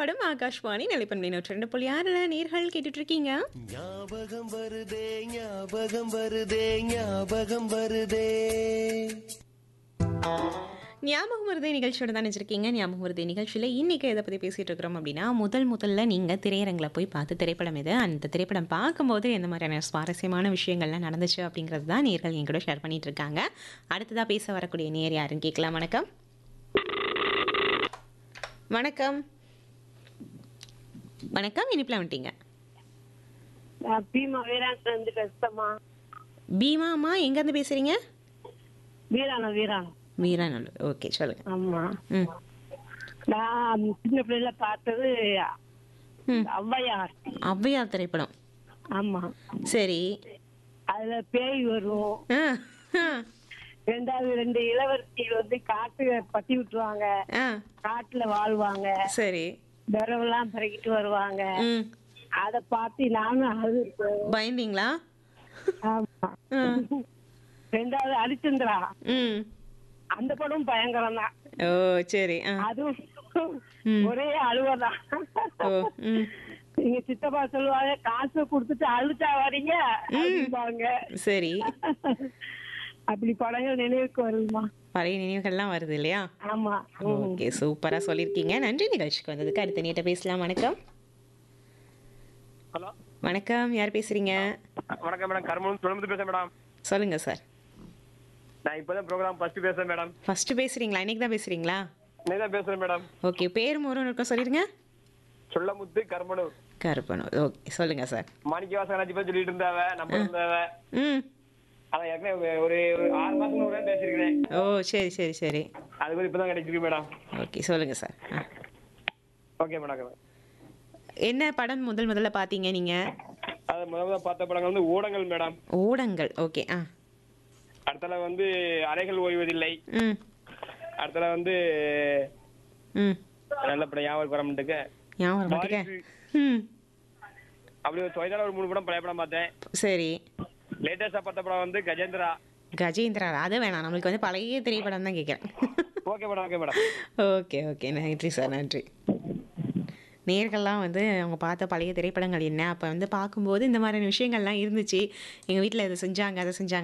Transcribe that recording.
பாடும் ஆகாஷ்வாணி நிலைப்பண்பை நூற்றி ரெண்டு புள்ளி ஆறுல நேர்கள் கேட்டுட்டு இருக்கீங்க ஞாபகம் வருதே ஞாபகம் வருதே ஞாபகம் வருதே ஞாபகம் வருதே நிகழ்ச்சியோட தான் வச்சிருக்கீங்க ஞாபகம் வருதே நிகழ்ச்சியில் இன்னைக்கு எதை பற்றி பேசிட்டு இருக்கிறோம் அப்படின்னா முதல் முதல்ல நீங்கள் திரையரங்கில் போய் பார்த்து திரைப்படம் எது அந்த திரைப்படம் பார்க்கும்போது எந்த மாதிரியான சுவாரஸ்யமான விஷயங்கள்லாம் நடந்துச்சு அப்படிங்கிறது தான் நேர்கள் என் கூட ஷேர் பண்ணிட்டு இருக்காங்க அடுத்ததாக பேச வரக்கூடிய நேர் யாருன்னு கேட்கலாம் வணக்கம் வணக்கம் வணக்கம் இனிப்பில் வந்துட்டீங்க நான் பீமா வீராங்கத்துல இருந்து பேசுறேம்மா பீமா அம்மா எங்கேருந்து பேசுகிறீங்க வீராணம் வீராணம் வீராநல்லூர் ஓகே சொல்லுங்கள் ஆமா ம் நான் சின்ன பிள்ளைல பார்த்தது ம் ஔவையார் ஔவையார் திரைப்படம் ஆமா சரி அதுல பேய் வரும் ஆ ஆ ரெண்டாவது ரெண்டு இளவரசிகள் வந்து காட்டு பத்தி விட்டுருவாங்க ஆ காட்டுல வாழ்வாங்க சரி விரவெல்லாம் பிறக்கிட்டு வருவாங்க ம் அத பார்த்து நானும் அழுது பயந்தீங்களா ஆமா ஆ. ரெண்டாவது ஹரிச்சந்திரா ம் அந்த படம் பயங்கரம் தான் ஓ சரி ஆ அதுவும் ம். ஒரே அழுவதான் ஓ ம் எங்க சித்தப்பா சொல்லுவாங்க காசு கொடுத்துட்டு அழுத்தா வரீங்க அப்படிம்பாங்க சரி அப்படி படங்கள் நினைவுக்கு வருதுமா பழைய நினைவுகள்லாம் வருது இல்லையா ஆமா ஓகே சூப்பராக சொல்லியிருக்கீங்க நன்றி நிகழ்ச்சிக்கு வந்ததுக்கு அடுத்த நீட்ட பேசலாம் வணக்கம் ஹலோ வணக்கம் யார் பேசுறீங்க வணக்கம் மேடம் கருமூலம் சுழம்பு பேசுறேன் மேடம் சொல்லுங்க சார் நான் இப்போதான் ப்ரோக்ராம் ஃபர்ஸ்ட் பேசுறேன் மேடம் ஃபர்ஸ்ட் பேசுறீங்களா இன்னைக்கு தான் பேசுறீங்களா நீ தான் பேசுறேன் மேடம் ஓகே பேர் மூரும் இருக்கும் சொல்லிருங்க சொல்லமுத்து கருமனூர் கருப்பனூர் ஓகே சொல்லுங்க சார் மாணிக்க வாசகராஜி பத்தி சொல்லிட்டு இருந்தாவ நம்ம இருந்தாவ ம் அதான் ஏற்கனவே ஒரு ஒரு ஆறு மாசம் ஒரு பேசியிருக்கிறேன் ஓ சரி சரி சரி அது கூட இப்பதான் கிடைச்சிருக்கு மேடம் ஓகே சொல்லுங்க சார் ஆ ஓகே மேடம் என்ன படம் முதல் முதல்ல பார்த்தீங்க நீங்கள் அது முதல் முதல்ல பார்த்த படங்கள் வந்து ஊடகங்கள் மேடம் ஊடங்கள் ஓகே ஆ அடுத்தல வந்து அலைகள் ஓய்வதில்லை ம் அடுத்தல வந்து ம் நல்ல படம் ஞாபகம் வர மாட்டேங்க ஞாபகம் வர மாட்டேங்க ம் அப்படி ஒரு தொலைதான ஒரு மூணு படம் பழைய படம் பார்த்தேன் சரி லேட்டஸ்டா பார்த்த படம் வந்து கஜேந்திரா கஜேந்திரா அது வேணாம் நம்மளுக்கு வந்து பழைய திரைப்படம் தான் கேட்குறேன் okay madam okay madam okay okay நன்றி சார் நன்றி நேர்கள்லாம் வந்து அவங்க பார்த்த பழைய திரைப்படங்கள் என்ன அப்போ வந்து பார்க்கும்போது இந்த மாதிரியான விஷயங்கள்லாம் இருந்துச்சு எங்கள் வீட்டில் இதை செஞ்சாங்க அதை செஞ்சாங்க